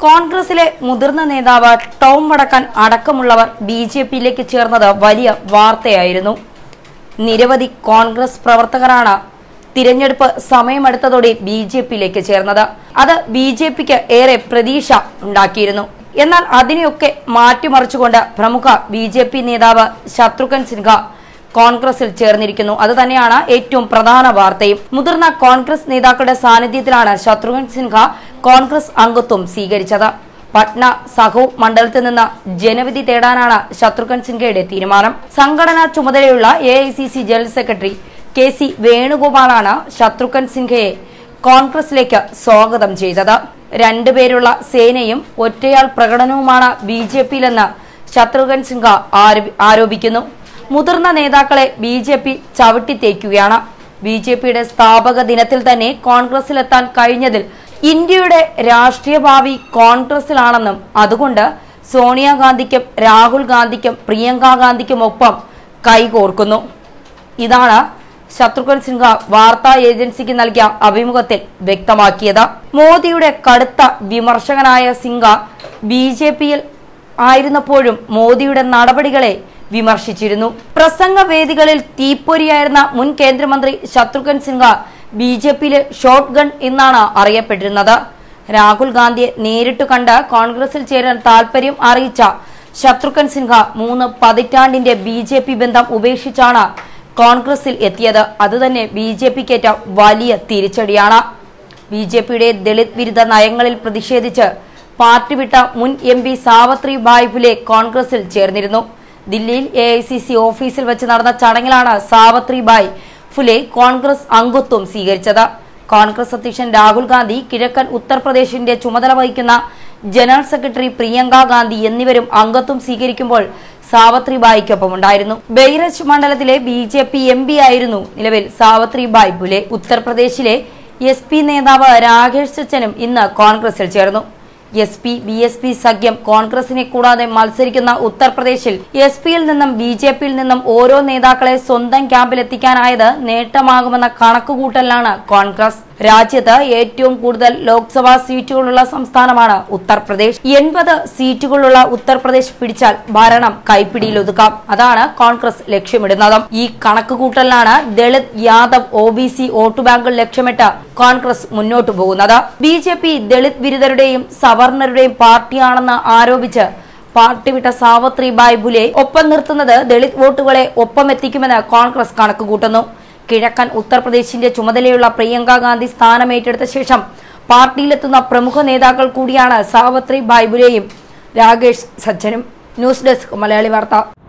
കോൺഗ്രസിലെ മുതിർന്ന നേതാവ് ടോം വടക്കൻ അടക്കമുള്ളവർ ബി ജെ പിയിലേക്ക് ചേർന്നത് വലിയ വാർത്തയായിരുന്നു നിരവധി കോൺഗ്രസ് പ്രവർത്തകരാണ് തിരഞ്ഞെടുപ്പ് സമയമെടുത്തതോടെ ബി ജെ പിയിലേക്ക് ചേർന്നത് അത് ബി ജെ പിക്ക് ഏറെ പ്രതീക്ഷ ഉണ്ടാക്കിയിരുന്നു എന്നാൽ അതിനെയൊക്കെ മാറ്റിമറിച്ചുകൊണ്ട് പ്രമുഖ ബി ജെ പി നേതാവ് ശത്രുഘ്ൻ സിൻഹ കോൺഗ്രസിൽ ചേർന്നിരിക്കുന്നു അത് തന്നെയാണ് ഏറ്റവും പ്രധാന വാർത്തയും മുതിർന്ന കോൺഗ്രസ് നേതാക്കളുടെ സാന്നിധ്യത്തിലാണ് ശത്രുഘ്ൻ സിൻഹ കോൺഗ്രസ് അംഗത്വം സ്വീകരിച്ചത് പട്ന സഹോ മണ്ഡലത്തിൽ നിന്ന് ജനവിധി തേടാനാണ് ശത്രുഘ്ൻ സിൻഹയുടെ തീരുമാനം സംഘടനാ ചുമതലയുള്ള A general secretary K C വേണുഗോപാലാണ് ശത്രുഘ്ൻ സിൻഹയെ കോൺഗ്രസിലേക്ക് സ്വാഗതം ചെയ്തത് രണ്ടുപേരുള്ള സേനയും ഒറ്റയാൾ പ്രകടനവുമാണ് ബി ജെ പിയിലെന്ന് ശത്രുഘ്ൻ സിൻഹ ആരോപി- ആരോപിക്കുന്നു മുതിർന്ന നേതാക്കളെ ബി ജെ പി ചവിട്ടിത്തേക്കുകയാണ് ബി ജെ പിയുടെ സ്ഥാപക ദിനത്തിൽ തന്നെ കോൺഗ്രസിലെത്താൻ കഴിഞ്ഞതിൽ ഇന്ത്യയുടെ രാഷ്ട്രീയ ഭാവി കോൺഗ്രസിലാണെന്നും അതുകൊണ്ട് സോണിയാഗാന്ധിക്കും രാഹുൽ ഗാന്ധിക്കും പ്രിയങ്ക ഗാന്ധിക്കും ഒപ്പം കൈകോർക്കുന്നു ഇതാണ് ശത്രുഘ്ൻ സിൻഹ വാർത്താ ഏജൻസിക്ക് നൽകിയ അഭിമുഖത്തിൽ വ്യക്തമാക്കിയത് മോദിയുടെ കടുത്ത വിമർശകനായ സിൻഹ ബി ജെ പിയിൽ ആയിരുന്നപ്പോഴും മോദിയുടെ നടപടികളെ വിമർശിച്ചിരുന്നു പ്രസംഗവേദികളിൽ തീപ്പൊരിയായിരുന്ന മുൻ കേന്ദ്രമന്ത്രി ശത്രുഘ്ൻ സിൻഹ ബി ജെ പിയിലെ ഷോട്ട് ഗൺ എന്നാണ് അറിയപ്പെട്ടിരുന്നത് രാഹുൽ ഗാന്ധിയെ നേരിട്ട് കണ്ട് കോൺഗ്രസിൽ ചേരാൻ താൽപര്യം അറിയിച്ച ശത്രുഘ്ൻ സിൻഹ മൂന്ന് പതിറ്റാണ്ടിന്റെ ബി ജെ പി ബന്ധം ഉപേക്ഷിച്ചാണ് കോൺഗ്രസിൽ എത്തിയത് അതുതന്നെ ബി ജെ പിക്കേറ്റ വലിയ തിരിച്ചടിയാണ് ബി ജെ പിയുടെ ദളിത് വിരുദ്ധ നയങ്ങളിൽ പ്രതിഷേധിച്ച് പാർട്ടി വിട്ട മുൻ എം പി സാവത്രി ബായ് ഫുലെ കോൺഗ്രസിൽ ചേർന്നിരുന്നു ദില്ലിയിൽ എ ഐ സി സി ഓഫീസിൽ വെച്ച് നടന്ന ചടങ്ങിലാണ് സാവത്രി ബായ് ഫുലെ കോൺഗ്രസ് അംഗത്വം സ്വീകരിച്ചത് കോൺഗ്രസ് അധ്യക്ഷൻ രാഹുൽ ഗാന്ധി കിഴക്കൻ ഉത്തർപ്രദേശിന്റെ ചുമതല വഹിക്കുന്ന ജനറൽ സെക്രട്ടറി പ്രിയങ്ക ഗാന്ധി എന്നിവരും അംഗത്വം സ്വീകരിക്കുമ്പോൾ സാവത്രി ബായിക്കൊപ്പം ഉണ്ടായിരുന്നു ബെയ്റച്ച് മണ്ഡലത്തിലെ B J P M P ആയിരുന്നു നിലവിൽ സാവത്രി ബായ് പുലെ ഉത്തർപ്രദേശിലെ എസ് പി നേതാവ് രാകേഷ് സച്ചനും ഇന്ന് കോൺഗ്രസിൽ ചേർന്നു S P B S P സഖ്യം കോൺഗ്രസിനെ കൂടാതെ മത്സരിക്കുന്ന ഉത്തർപ്രദേശിൽ എസ് പിയിൽ നിന്നും ബി ജെ പിയിൽ നിന്നും ഓരോ നേതാക്കളെ സ്വന്തം ക്യാമ്പിൽ എത്തിക്കാനായത് നേട്ടമാകുമെന്ന കണക്കുകൂട്ടലാണ് കോൺഗ്രസ് രാജ്യത്ത് ഏറ്റവും കൂടുതൽ ലോക്സഭാ സീറ്റുകളുള്ള സംസ്ഥാനമാണ് ഉത്തർപ്രദേശ് എൺപത് സീറ്റുകളുള്ള ഉത്തർപ്രദേശ് പിടിച്ചാൽ ഭരണം കൈപ്പിടിയിൽ ഒതുക്കാം അതാണ് കോൺഗ്രസ് ലക്ഷ്യമിടുന്നത് ഈ കണക്കുകൂട്ടലിലാണ് Dalit Yadav O B C vote ബാങ്കുകൾ ലക്ഷ്യമിട്ട് കോൺഗ്രസ് മുന്നോട്ടു പോകുന്നത് ബി ജെ പി ദളിത് വിരുദ്ധരുടെയും സവർണരുടെയും പാർട്ടിയാണെന്ന് ആരോപിച്ച് പാർട്ടി വിട്ട സാവത്രി ബായ് ബുലെ ഒപ്പം നിർത്തുന്നത് ദളിത് വോട്ടുകളെ ഒപ്പമെത്തിക്കുമെന്ന് കോൺഗ്രസ് കണക്കുകൂട്ടുന്നു കിഴക്കൻ ഉത്തർപ്രദേശിന്റെ ചുമതലയുള്ള പ്രിയങ്ക ഗാന്ധി സ്ഥാനമേറ്റെടുത്ത ശേഷം പാർട്ടിയിലെത്തുന്ന പ്രമുഖ നേതാക്കൾ കൂടിയാണ് സാവത്രി ബായ് ബുലെയും രാകേഷ് സജ്ജനും ന്യൂസ് ഡെസ്ക് മലയാളി വാർത്ത